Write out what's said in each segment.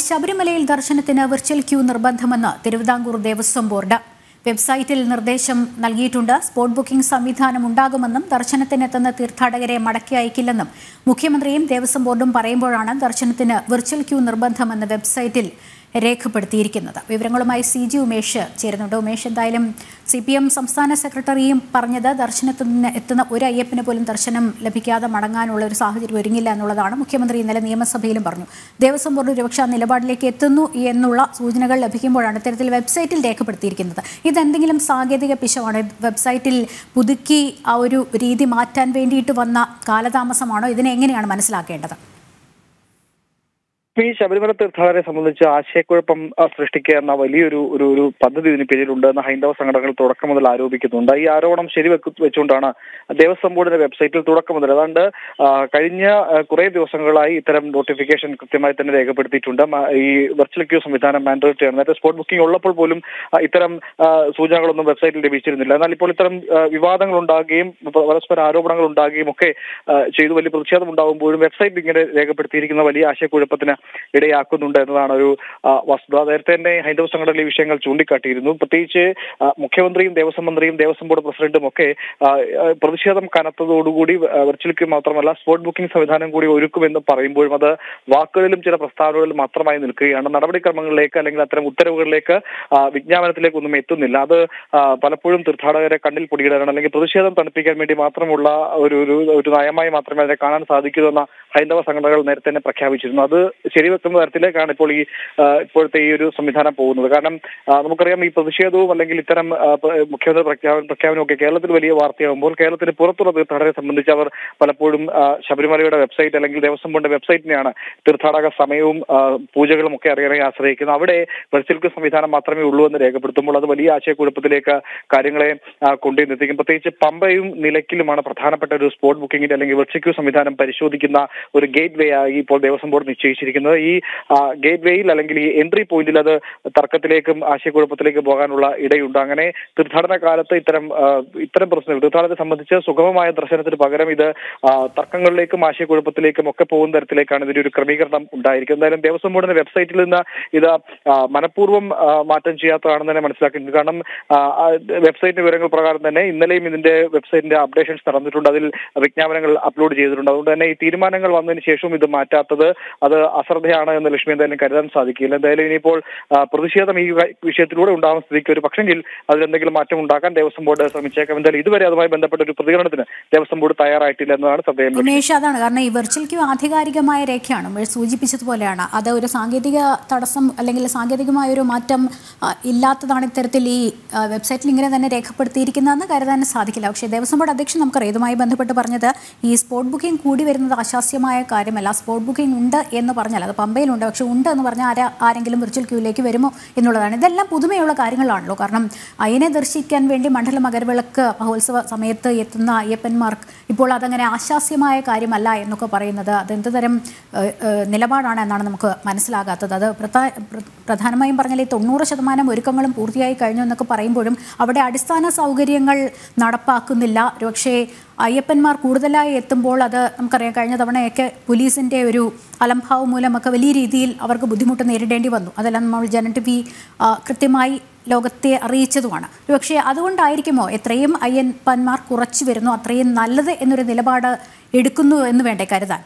ശബരിമലയിൽ ദർശനത്തിന് virtual queue നിർബന്ധമെന്ന് തിരുവിതാംകൂർ ദേവസ്വം ബോർഡ് വെബ്സൈറ്റിൽ നിർദ്ദേശം നൽകിയിട്ടുണ്ട് സ്പോട്ട് ബുക്കിംഗ് സംവിധാനം ഉണ്ടാകുമെന്നും ദർശനത്തിനെത്തുന്ന തീർത്ഥാടകരെ മടക്കി അയക്കില്ലെന്നും മുഖ്യമന്ത്രിയും ദേവസ്വം ബോർഡും പറയുമ്പോഴാണ് ദർശനത്തിന് വിർച്വൽ ക്യൂ നിർബന്ധമെന്ന് വെബ്സൈറ്റിൽ രേഖപ്പെടുത്തിയിരിക്കുന്നത് വിവരങ്ങളുമായി സി ജി ഉമേഷ് ചേരുന്നുണ്ട് ഉമേഷ് എന്തായാലും സി പി എം സംസ്ഥാന സെക്രട്ടറിയും പറഞ്ഞത് ദർശനത്തിന് എത്തുന്ന ഒരു അയ്യപ്പന് പോലും ദർശനം ലഭിക്കാതെ മടങ്ങാനുള്ള ഒരു സാഹചര്യം ഒരുങ്ങില്ല എന്നുള്ളതാണ് മുഖ്യമന്ത്രി ഇന്നലെ നിയമസഭയിലും പറഞ്ഞു ദേവസ്വം ബോർഡ് ഒരുപക്ഷെ ആ നിലപാടിലേക്ക് എത്തുന്നു എന്നുള്ള സൂചനകൾ ലഭിക്കുമ്പോഴാണ് ഇത്തരത്തിൽ വെബ്സൈറ്റിൽ രേഖപ്പെടുത്തിയിരിക്കുന്നത് ഇതെന്തെങ്കിലും സാങ്കേതിക പിശവാണ് വെബ്സൈറ്റിൽ പുതുക്കി ആ ഒരു രീതി മാറ്റാൻ വേണ്ടിയിട്ട് വന്ന കാലതാമസമാണോ ഇതിനെ എങ്ങനെയാണ് മനസ്സിലാക്കേണ്ടത് ഈ ശബരിമല തീർത്ഥാടകരെ സംബന്ധിച്ച് ആശയക്കുഴപ്പം ആ, സൃഷ്ടിക്കുക എന്ന വലിയൊരു ഒരു ഒരു പദ്ധതി ഇതിന് പിന്നിലുണ്ട് എന്ന് ഹൈന്ദവ സംഘടനകൾ തുടക്കം മുതൽ ആരോപിക്കുന്നുണ്ട് ഈ ആരോപണം ശരിവെക്കു വെച്ചുകൊണ്ടാണ് ദേവസ്വം ബോർഡിന്റെ വെബ്സൈറ്റിൽ തുടക്കം മുതൽ അതാണ്ട് ആ, കഴിഞ്ഞ ആ, കുറേ ദിവസങ്ങളായി ഇത്തരം നോട്ടിഫിക്കേഷൻ കൃത്യമായി തന്നെ രേഖപ്പെടുത്തിയിട്ടുണ്ട് മ- ഈ വെർച്വൽ ക്യൂ സംവിധാനം മാൻഡേറ്ററി ആണ് നേരത്തെ സ്പോട്ട് ബുക്കിംഗ് ഉള്ളപ്പോൾ പോലും ആ, ഇത്തരം ആ, സൂചനകളൊന്നും വെബ്സൈറ്റിൽ ലഭിച്ചിരുന്നില്ല എന്നാൽ ഇപ്പോൾ ഇത്തരം ആ, വിവാദങ്ങൾ ഉണ്ടാകുകയും പ- പരസ്പര ആരോപണങ്ങൾ ഉണ്ടാകുകയും ഒക്കെ ആ, ചെയ്തു വലിയ പ്രതിഷേധം ഉണ്ടാകുമ്പോഴും വെബ്സൈറ്റ് ഇങ്ങനെ രേഖപ്പെടുത്തിയിരിക്കുന്ന വലിയ ആശയക്കുഴപ്പത്തിന് ഇടയാക്കുന്നുണ്ട് എന്നതാണ് ഒരു ആ, വസ്തുത നേരത്തെ തന്നെ ഹൈന്ദവ സംഘടന ഈ വിഷയങ്ങൾ ചൂണ്ടിക്കാട്ടിയിരുന്നു പ്രത്യേകിച്ച് ആ, മുഖ്യമന്ത്രിയും ദേവസ്വം മന്ത്രിയും ദേവസ്വം ബോർഡ് പ്രസിഡന്റും ഒക്കെ ആ, ആ, പ്രതിഷേധം കനത്തതോടുകൂടി വെർച്വൽ ക്യൂ മാത്രമല്ല സ്പോട്ട് ബുക്കിംഗ് സംവിധാനം കൂടി ഒരുക്കുമെന്ന് പറയുമ്പോഴും അത് വാക്കുകളിലും ചില പ്രസ്താവനകളിലും മാത്രമായി നിൽക്കുകയാണ് നടപടിക്രമങ്ങളിലേക്ക് അല്ലെങ്കിൽ അത്തരം ഉത്തരവുകളിലേക്ക് ആ, വിജ്ഞാപനത്തിലേക്ക് ഒന്നും എത്തുന്നില്ല അത് ആ, പലപ്പോഴും തീർത്ഥാടകരെ കണ്ണിൽ പൊടിയിടാനാണ് അല്ലെങ്കിൽ പ്രതിഷേധം തണുപ്പിക്കാൻ വേണ്ടി മാത്രമുള്ള ഒരു ഒരു ഒരു നയമായി മാത്രമേ അതിനെ കാണാൻ സാധിക്കൂ എന്ന ഹൈന്ദവ സംഘടനകൾ നേരത്തെ തന്നെ പ്രഖ്യാപിച്ചിരുന്നു അത് ശരിവെക്കുന്ന തരത്തിലേക്കാണ് ഇപ്പോൾ ഈ ആ, ഇപ്പോഴത്തെ ഈ ഒരു സംവിധാനം പോകുന്നത് കാരണം ആ, നമുക്കറിയാം ഈ പ്രതിഷേധവും അല്ലെങ്കിൽ ഇത്തരം ആ, പ- മുഖ്യമന്ത്രി പ്രഖ്യാപനം പ്രഖ്യാപനവും ഒക്കെ കേരളത്തിൽ വലിയ വാർത്തയാകുമ്പോൾ കേരളത്തിന് പുറത്തുള്ള തീർത്ഥാടകരെ സംബന്ധിച്ച് അവർ പലപ്പോഴും ആ, ശബരിമലയുടെ വെബ്സൈറ്റ് അല്ലെങ്കിൽ ദേവസ്വം ബോർഡിന്റെ വെബ്സൈറ്റിനെയാണ് തീർത്ഥാടക സമയവും ആ, പൂജകളും ഒക്കെ അറിയാനായി ആശ്രയിക്കുന്നത് അവിടെ വെർച്വൽ ക്യൂ സംവിധാനം മാത്രമേ ഉള്ളൂ എന്ന് രേഖപ്പെടുത്തുമ്പോൾ അത് വലിയ ആശയക്കുഴപ്പത്തിലേക്ക് കാര്യങ്ങളെ ആ, കൊണ്ടുവന്നെത്തിക്കും പ്രത്യേകിച്ച് പമ്പയും നിലയ്ക്കലുമാണ് പ്രധാനപ്പെട്ട ഒരു സ്പോട്ട് ബുക്കിംഗിന്റെ അല്ലെങ്കിൽ വെർച്വൽ ക്യൂ സംവിധാനം പരിശോധിക്കുന്ന ഒരു ഗേറ്റ് വേ ആയി ഇപ്പോൾ ദേവസ്വം ബോർഡ് നിശ്ചയിച്ചിരിക്കുന്നത് ഈ ഗേറ്റ് വേയിൽ അല്ലെങ്കിൽ ഈ എൻട്രി പോയിന്റിൽ അത് തർക്കത്തിലേക്കും ആശയക്കുഴപ്പത്തിലേക്കും പോകാനുള്ള ഇടയുണ്ട് അങ്ങനെ തീർത്ഥാടന കാലത്ത് ഇത്തരം ആ, ഇത്തരം പ്രശ്നങ്ങൾ തീർത്ഥാടനത്തെ സംബന്ധിച്ച് സുഗമമായ ദർശനത്തിന് പകരം ഇത് ആ, തർക്കങ്ങളിലേക്കും ആശയക്കുഴപ്പത്തിലേക്കും ഒക്കെ പോകുന്ന തരത്തിലേക്കാണ് ഇതിന്റെ ഒരു ക്രമീകരണം ഉണ്ടായിരിക്കുന്നത് എന്തായാലും ദേവസ്വം ബോർഡിന്റെ വെബ്സൈറ്റിൽ നിന്ന് ഇത് ആ, മനഃപൂർവ്വം ആ, മാറ്റം ചെയ്യാത്തതാണെന്ന് തന്നെ മനസ്സിലാക്കിയിട്ടുണ്ട് കാരണം ആ, ആ, വെബ്സൈറ്റിന്റെ വിവരങ്ങൾ പ്രകാരം തന്നെ ഇന്നലെയും ഇതിന്റെ വെബ്സൈറ്റിന്റെ അപ്ഡേഷൻസ് നടന്നിട്ടുണ്ട് അതിൽ വിജ്ഞാപനങ്ങൾ അപ്ലോഡ് ചെയ്തിട്ടുണ്ട് അതുകൊണ്ട് തന്നെ ഈ തീരുമാനങ്ങൾ വന്നതിന് ശേഷവും ഇത് മാറ്റാത്തത് അത് അശ്രദ്ധയാണ് എന്ന് ലക്ഷ്മി എന്തായാലും കരുതാൻ സാധിക്കില്ല എന്തായാലും ഇനിയിപ്പോൾ ആ, പ്രതിഷേധം ഈ വ- വിഷയത്തിലൂടെ ഉണ്ടാകുന്ന സ്ഥിതിക്ക് ഒരു പക്ഷെങ്കിൽ അതിലെന്തെങ്കിലും മാറ്റം ഉണ്ടാക്കാൻ ദേവസ്വം ബോർഡ് ശ്രമിച്ചേക്കാം എന്തായാലും ഇതുവരെ അതുമായി ബന്ധപ്പെട്ട ഒരു പ്രതികരണത്തിന് ദേവസ്വം ബോർഡ് തയ്യാറായിട്ടില്ല എന്നതാണ് ശ്രദ്ധേയം ഉമേഷ് അതാണ് കാരണം ഈ വെർച്വൽ ക്യൂ ആധികാരികമായ രേഖയാണ് ഉമേഷ് സൂചിപ്പിച്ചതുപോലെയാണ് അത് ഒരു സാങ്കേതിക തടസ്സം അല്ലെങ്കിൽ സാങ്കേതികമായ ഒരു മാറ്റം ആ, ഇല്ലാത്തതാണ് ഇത്തരത്തിൽ ഈ ആ, വെബ്സൈറ്റിൽ ഇങ്ങനെ തന്നെ രേഖപ്പെടുത്തിയിരിക്കുന്നതെന്ന് കരുതാൻ സാധിക്കില്ല പക്ഷേ ദേവസ്വം ബോർഡ് അധ്യക്ഷൻ നമുക്കറിയാം ഇതുമായി ബന്ധപ്പെട്ട് പറഞ്ഞത് ഈ സ്പോട്ട് ബുക്കിംഗ് കൂടി വരുന്നത് അശാസ്യമായ കാര്യമല്ല സ്പോട്ട് ബുക്കിംഗ് ഉണ്ട് എന്ന് പറഞ്ഞാൽ അത് പമ്പയിലുണ്ട് പക്ഷേ ഉണ്ട് എന്ന് പറഞ്ഞാൽ ആരാ ആരെങ്കിലും വിർച്വൽ ക്യൂയിലേക്ക് വരുമോ എന്നുള്ളതാണ് ഇതെല്ലാം പുതുമയുള്ള കാര്യങ്ങളാണല്ലോ കാരണം അയ്യനെ ദർശിക്കാൻ വേണ്ടി മണ്ഡല മകരവിളക്ക് മഹോത്സവ സമയത്ത് എത്തുന്ന അയ്യപ്പന്മാർക്ക് ഇപ്പോൾ അതങ്ങനെ ആശാസ്യമായ കാര്യമല്ല എന്നൊക്കെ പറയുന്നത് അതെന്ത് തരം ഏഹ്, ഏഹ്, നിലപാടാണ് എന്നാണ് നമുക്ക് മനസ്സിലാകാത്തത് അത് പ്രധാ- പ്ര- പ്രധാനമായും പറഞ്ഞാൽ ഈ തൊണ്ണൂറ് ശതമാനം ഒരുക്കങ്ങളും പൂർത്തിയായി കഴിഞ്ഞു എന്നൊക്കെ പറയുമ്പോഴും അവിടെ അടിസ്ഥാന സൗകര്യങ്ങൾ നടപ്പാക്കുന്നില്ല പക്ഷേ അയ്യപ്പന്മാർ കൂടുതലായി എത്തുമ്പോൾ അത് നമുക്കറിയാം കഴിഞ്ഞ തവണയൊക്കെ പോലീസിൻ്റെ ഒരു അലംഭാവം മൂലമൊക്കെ വലിയ രീതിയിൽ അവർക്ക് ബുദ്ധിമുട്ട് നേരിടേണ്ടി വന്നു അതെല്ലാം നമ്മൾ ജന ടി വി കൃത്യമായി ലോകത്തെ അറിയിച്ചതുമാണ് പക്ഷേ അതുകൊണ്ടായിരിക്കുമോ എത്രയും അയ്യപ്പന്മാർ കുറച്ചു വരുന്നു അത്രയും നല്ലത് എന്നൊരു നിലപാട് എടുക്കുന്നു എന്ന് വേണ്ടേ കരുതാൻ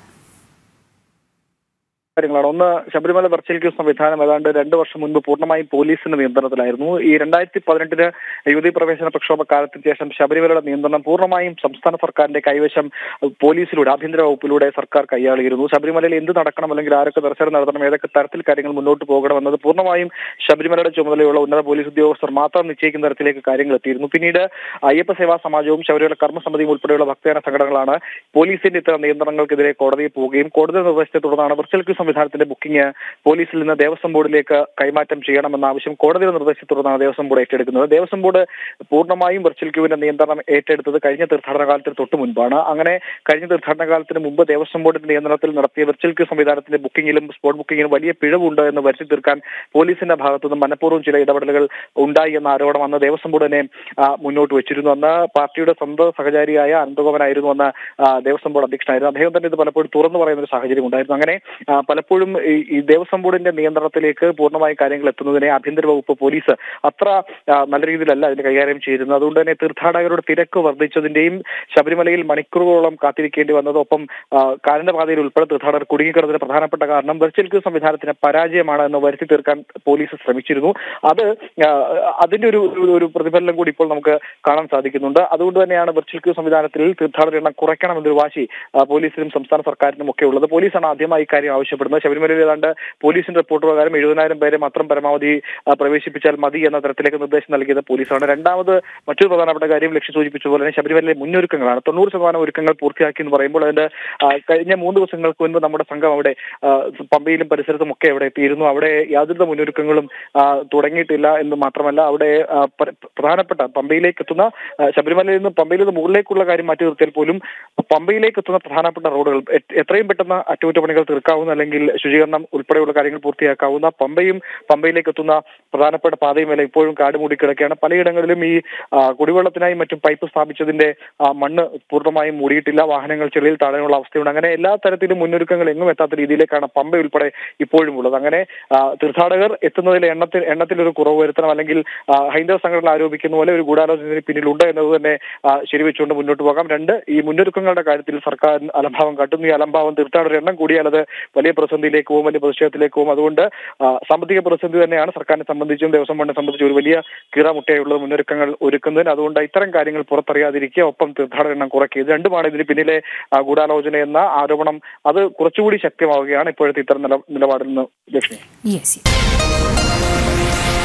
കാര്യങ്ങളാണ് ഒന്ന് ശബരിമല വെർച്വൽ ക്യൂ സംവിധാനം ഏതാണ്ട് രണ്ട് വർഷം മുൻപ് പൂർണ്ണമായും പോലീസിന്റെ നിയന്ത്രണത്തിലായിരുന്നു ഈ രണ്ടായിരത്തി പതിനെട്ടിന് യുവതി പ്രവേശന പ്രക്ഷോഭ കാലത്തിന് ശേഷം ശബരിമലയുടെ നിയന്ത്രണം പൂർണ്ണമായും സംസ്ഥാന സർക്കാരിന്റെ കൈവശം പോലീസിലൂടെ ആഭ്യന്തര വകുപ്പിലൂടെ സർക്കാർ കൈയാളിയിരുന്നു ശബരിമലയിൽ എന്ത് നടക്കണം അല്ലെങ്കിൽ ആരൊക്കെ ദർശനം നടത്തണം ഏതൊക്കെ തരത്തിൽ കാര്യങ്ങൾ മുന്നോട്ട് പോകണം എന്നത് പൂർണ്ണമായും ശബരിമലയുടെ ചുമതലയുള്ള ഉന്നത പോലീസ് ഉദ്യോഗസ്ഥർ മാത്രം നിശ്ചയിക്കുന്ന തരത്തിലേക്ക് കാര്യങ്ങൾ എത്തിയിരുന്നു പിന്നീട് അയ്യപ്പ സേവാ സമാജവും ശബരിമല കർമ്മസമിതിയും ഉൾപ്പെടെയുള്ള ഭക്തജന സംഘടനകളാണ് പോലീസിന്റെ ഇത്തരം നിയന്ത്രണങ്ങൾക്കെതിരെ കോടതിയിൽ പോവുകയും കോടതി നിർദ്ദേശത്തെ തുടർന്നാണ് വെർച്വൽ ക്യൂ സംവിധാനത്തിന്റെ ബുക്കിംഗ് പോലീസിൽ നിന്ന് ദേവസ്വം ബോർഡിലേക്ക് കൈമാറ്റം ചെയ്യണമെന്ന ആവശ്യം കോടതിയുടെ നിർദ്ദേശത്തെ തുടർന്നാണ് ദേവസ്വം ബോർഡ് ഏറ്റെടുക്കുന്നത് ദേവസ്വം ബോർഡ് പൂർണ്ണമായും വെർച്വൽ ക്യൂവിന്റെ നിയന്ത്രണം ഏറ്റെടുത്തത് കഴിഞ്ഞ തീർത്ഥാടന കാലത്തിന് തൊട്ട് മുൻപാണ് അങ്ങനെ കഴിഞ്ഞ തീർത്ഥാടന കാലത്തിന് മുമ്പ് ദേവസ്വം ബോർഡിന്റെ നിയന്ത്രണത്തിൽ നടത്തിയ വെർച്വൽ ക്യൂ സംവിധാനത്തിന്റെ ബുക്കിംഗിലും സ്പോട്ട് ബുക്കിംഗിലും വലിയ പിഴവുണ്ട് എന്ന് വരുത്തി തീർക്കാൻ പോലീസിന്റെ ഭാഗത്തുനിന്ന് മനഃപൂർവ്വം ചില ഇടപെടലുകൾ ഉണ്ടായി എന്ന ആരോപണം അന്ന് ദേവസ്വം ബോർഡ് തന്നെ ആ, മുന്നോട്ട് വെച്ചിരുന്നു അന്ന് പാർട്ടിയുടെ സ്വന്തം സഹചാരിയായ അനന്തഗോപനായിരുന്നു അന്ന് ആ, ദേവസ്വം ബോർഡ് അധ്യക്ഷനായിരുന്നു അദ്ദേഹം തന്നെ ഇത് പലപ്പോഴും തുറന്നു പറയുന്ന ഒരു സാഹചര്യം ഉണ്ടായിരുന്നു അങ്ങനെ ആ, പല പലപ്പോഴും ഈ ഈ ദേവസ്വം ബോർഡിന്റെ നിയന്ത്രണത്തിലേക്ക് പൂർണ്ണമായ കാര്യങ്ങൾ എത്തുന്നതിനെ ആഭ്യന്തര വകുപ്പ് പോലീസ് അത്ര ആ, നല്ല രീതിയിലല്ല അതിന് കൈകാര്യം ചെയ്യുന്നത് അതുകൊണ്ട് തന്നെ തീർത്ഥാടകരുടെ തിരക്ക് വർദ്ധിച്ചതിന്റെയും ശബരിമലയിൽ മണിക്കൂറുകളോളം കാത്തിരിക്കേണ്ടി വന്നത് ഒപ്പം ആ, കാനനപാതയിൽ ഉൾപ്പെടെ തീർത്ഥാടകർ കുടുങ്ങിക്കിടന്നതിന് പ്രധാനപ്പെട്ട കാരണം വെർച്വൽ ക്യൂ സംവിധാനത്തിന് പരാജയമാണ് എന്ന് വരുത്തി തീർക്കാൻ പോലീസ് ശ്രമിച്ചിരുന്നു അത് ആ, അതിന്റെ ഒരു ഒരു- ഒരു പ്രതിഫലനം കൂടി ഇപ്പോൾ നമുക്ക് കാണാൻ സാധിക്കുന്നുണ്ട് അതുകൊണ്ട് തന്നെയാണ് വെർച്വൽ ക്യൂ സംവിധാനത്തിൽ തീർത്ഥാടകരുടെ എണ്ണം കുറയ്ക്കണമെന്നൊരു വാശി ആ, പോലീസിനും സംസ്ഥാന സർക്കാരിനും ഒക്കെ ഉള്ളത് പോലീസാണ് ആദ്യമായി ഇക്കാര്യം ആവശ്യപ്പെടുന്നത് ശബരിമലയിൽ ഏതാണ്ട് പോലീസിന്റെ റിപ്പോർട്ട് പ്രകാരം എഴുപതിനായിരം പേരെ മാത്രം പരമാവധി ആ, പ്രവേശിപ്പിച്ചാൽ മതി എന്ന തരത്തിലേക്ക് നിർദ്ദേശം നൽകിയത് പോലീസാണ് രണ്ടാമത് മറ്റൊരു പ്രധാനപ്പെട്ട കാര്യം ലക്ഷ്യം സൂചിപ്പിച്ച പോലെ തന്നെ ശബരിമലയിലെ മുന്നൊരുക്കങ്ങളാണ് തൊണ്ണൂറ് ശതമാനം ഒരുക്കങ്ങൾ പൂർത്തിയാക്കി എന്ന് പറയുമ്പോൾ അതിന്റെ ആ, കഴിഞ്ഞ മൂന്ന് ദിവസങ്ങൾക്ക് മുൻപ് നമ്മുടെ സംഘം അവിടെ ആ, പമ്പയിലും പരിസരത്തും ഒക്കെ അവിടെ എത്തിയിരുന്നു അവിടെ യാതൊരു മുന്നൊരുക്കങ്ങളും ആ, തുടങ്ങിയിട്ടില്ല എന്ന് മാത്രമല്ല അവിടെ ആ, പ്ര- പ്രധാനപ്പെട്ട പമ്പയിലേക്ക് എത്തുന്ന ആ, ശബരിമലയിൽ നിന്ന് പമ്പയിൽ നിന്ന് മുകളിലേക്കുള്ള കാര്യം മാറ്റി നിർത്തിയാൽ പോലും പമ്പയിലേക്ക് എത്തുന്ന പ്രധാനപ്പെട്ട റോഡുകൾ എ- എത്രയും പെട്ടെന്ന് അറ്റകുറ്റപ്പണികൾ തീർക്കാവുന്ന അല്ലെങ്കിൽ ശുചീകരണം ഉൾപ്പെടെയുള്ള കാര്യങ്ങൾ പൂർത്തിയാക്കാവുന്ന പമ്പയും പമ്പയിലേക്ക് എത്തുന്ന പ്രധാനപ്പെട്ട പാതയും എല്ലാം ഇപ്പോഴും കാട് മൂടി കിടക്കുകയാണ് പലയിടങ്ങളിലും ഈ ആ, കുടിവെള്ളത്തിനായി മറ്റും പൈപ്പ് സ്ഥാപിച്ചതിന്റെ ആ, മണ്ണ് പൂർണ്ണമായും മൂടിയിട്ടില്ല വാഹനങ്ങൾ ചെളിയിൽ താഴെയുള്ള അവസ്ഥയുണ്ട് അങ്ങനെ എല്ലാ തരത്തിലും മുന്നൊരുക്കങ്ങൾ എങ്ങും എത്താത്ത രീതിയിലേക്കാണ് പമ്പ ഉൾപ്പെടെ ഇപ്പോഴും ഉള്ളത് അങ്ങനെ ആ, തീർത്ഥാടകർ എത്തുന്നതിൽ എണ്ണത്തിൽ എണ്ണത്തിൽ ഒരു കുറവ് വരുത്തണം അല്ലെങ്കിൽ ആ, ഹൈന്ദവ സംഘടന ആരോപിക്കുന്ന പോലെ ഒരു ഗൂഢാലോചനത്തിന് പിന്നിലുണ്ട് എന്നത് തന്നെ ആ, ശരിവെച്ചുകൊണ്ട് മുന്നോട്ട് പോകാം രണ്ട് ഈ മുന്നൊരുക്കങ്ങളുടെ കാര്യത്തിൽ സർക്കാർ അലംഭാവം കാട്ടുന്നു ഈ അലംഭാവം തീർത്ഥാടകരുടെ എണ്ണം കൂടിയാൽ അത് വലിയ പ്രതിസന്ധിയിലേക്ക് പോകും വലിയ പ്രതിഷേധത്തിലേക്ക് പോകും അതുകൊണ്ട് ആ, സാമ്പത്തിക പ്രതിസന്ധി തന്നെയാണ് സർക്കാരിനെ സംബന്ധിച്ചും ദേവസ്വം ബോർഡിനെ സംബന്ധിച്ചും ഒരു വലിയ കീറാമുട്ടയുള്ളത് മുന്നൊരുക്കങ്ങൾ ഒരുക്കുന്നതിന് അതുകൊണ്ട് ഇത്തരം കാര്യങ്ങൾ പുറത്തറിയാതിരിക്കുക ഒപ്പം തീർത്ഥാടക എണ്ണം കുറയ്ക്കുക ഇത് രണ്ടുമാണ് ഇതിന് പിന്നിലെ ആ, ഗൂഢാലോചന എന്ന ആരോപണം അത് കുറച്ചുകൂടി ശക്തമാവുകയാണ് ഇപ്പോഴത്തെ ഇത്തരം നില നിലപാടിൽ നിന്ന് ലക്ഷ്മി യെസ്